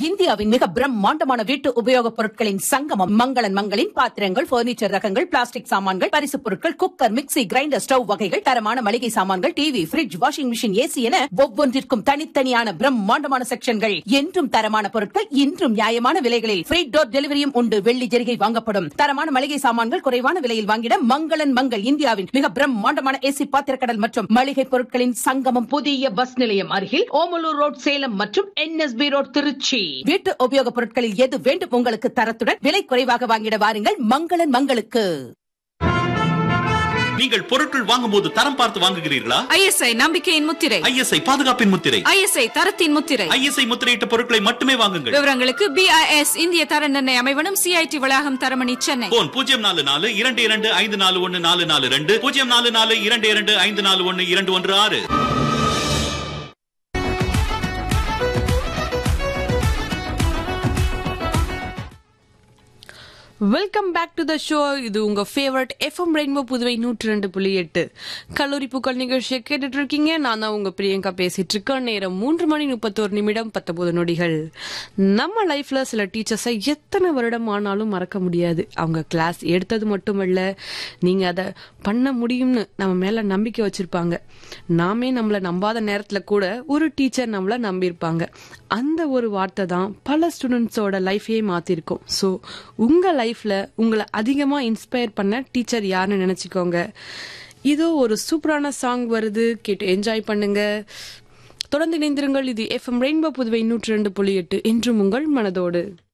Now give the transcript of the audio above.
இந்தியாவின் மிக பிரம்மாண்டமான வீட்டு உபயோகப் பொருட்களின் சங்கமம் மங்களன் மங்களின் பாத்திரங்கள் பர்னிச்சர் ரகங்கள் பிளாஸ்டிக் சாமான்கள் பரிசுப் பொருட்கள் குக்கர் மிக்ஸி கிரைண்டர் ஸ்டவ் வகைகள் தரமான மளிகை சாமான்கள் TV fridge washing machine AC என ஒவ்வொன்றிற்கும் தனித்தனியான பிரம்மாண்டமான செக்ஷன்கள் என்றும் தரமான பொருட்கள் இன்றும் நியாயமான விலைகளில் ஃப்ரீ டோர் டெலிவரியும் உண்டு வெள்ளி ஜெரிகை வாங்கப்படும் தரமான மளிகை சாமான்கள் குறைவான விலையில் வாங்கிட மங்களன் மங்கள் இந்தியாவின் மிக பிரம்மாண்டமான ஏசி பாத்திரக்கடல் மற்றும் மளிகை பொருட்களின் சங்கமம் புதிய பஸ் நிலையம் அருகில் ஓமலூர் ரோட் சேலம் மற்றும் என்எஸ்பி ரோட் திருச்சி வீட்டு உபயோகப் பொருட்களில் எது வேண்டும் உங்களுக்கு தரத்துடன் விலை குறைவாக வாங்கிட வாருங்கள் மங்களன் மங்களுக்கு நீங்கள் பொருட்கள் வாங்கும்போது தரம் பார்த்து வாங்குகிறீர்களா ஐஎஸ்ஐ நம்பிக்கையின் முத்திரை ஐஎஸ்ஐ பாதுகாப்பின் முத்திரை ஐஎஸ்ஐ தரத்தின் முத்திரை ஐஎஸ்ஐ முத்திரையிட்ட பொருட்களை மட்டுமே வாங்குங்கள் விவரங்களுக்கு பிஐஎஸ் இந்திய தர நிர்ணய அமைவனம் சிஐடி வளாகம் தரமணி சென்னை போன் பூஜ்ஜியம் நாலு நாலு இரண்டு இரண்டு ஐந்து நாலு ஒன்னு நாலு நாலு ரெண்டு பூஜ்ஜியம் நாலு நாலு இரண்டு இரண்டு ஐந்து நாலு ஒன்னு இரண்டு ஒன்று ஆறு welcome back to the show இது உங்க ஃபேவரட் எஃப்எம் ரெயின்போ புதுவை நூற்றி ரெண்டு புள்ளி எட்டு கல்லூரி பூக்கள் நிகழ்ச்சியை கேட்டுட்டு இருக்கீங்க நான் தான் உங்க பிரியங்கா பேசிட்டு இருக்கேன் நேரம் மூன்று மணி முப்பத்தோரு நிமிடம் பத்தொன்பது நொடிகள் நம்ம லைஃப்ல சில டீச்சர்ஸை எத்தனை வருடம் ஆனாலும் மறக்க முடியாது அவங்க கிளாஸ் எடுத்தது மட்டுமல்ல நீங்க அதை பண்ண முடியும்னு நம்ம மேல நம்பிக்கை வச்சிருப்பாங்க நாமே நம்மளை நம்பாத நேரத்துல கூட ஒரு டீச்சர் நம்மள நம்பியிருப்பாங்க அந்த ஒரு வார்த்தை தான் பல ஸ்டூடெண்ட்ஸோட லைஃபையே மாத்திருக்கும் ஸோ உங்க லைஃப்ல உங்களை அதிகமா இன்ஸ்பயர் பண்ண டீச்சர் யாருன்னு நினைச்சுக்கோங்க இதோ ஒரு சூப்பரான சாங் வருது கேட்டு என்ஜாய் பண்ணுங்க தொடர்ந்து இணைந்திருங்கள் இது எஃப்எம் ரெயின்போ புதுவை நூற்றி ரெண்டு புள்ளி எட்டு என்றும் உங்கள் மனதோடு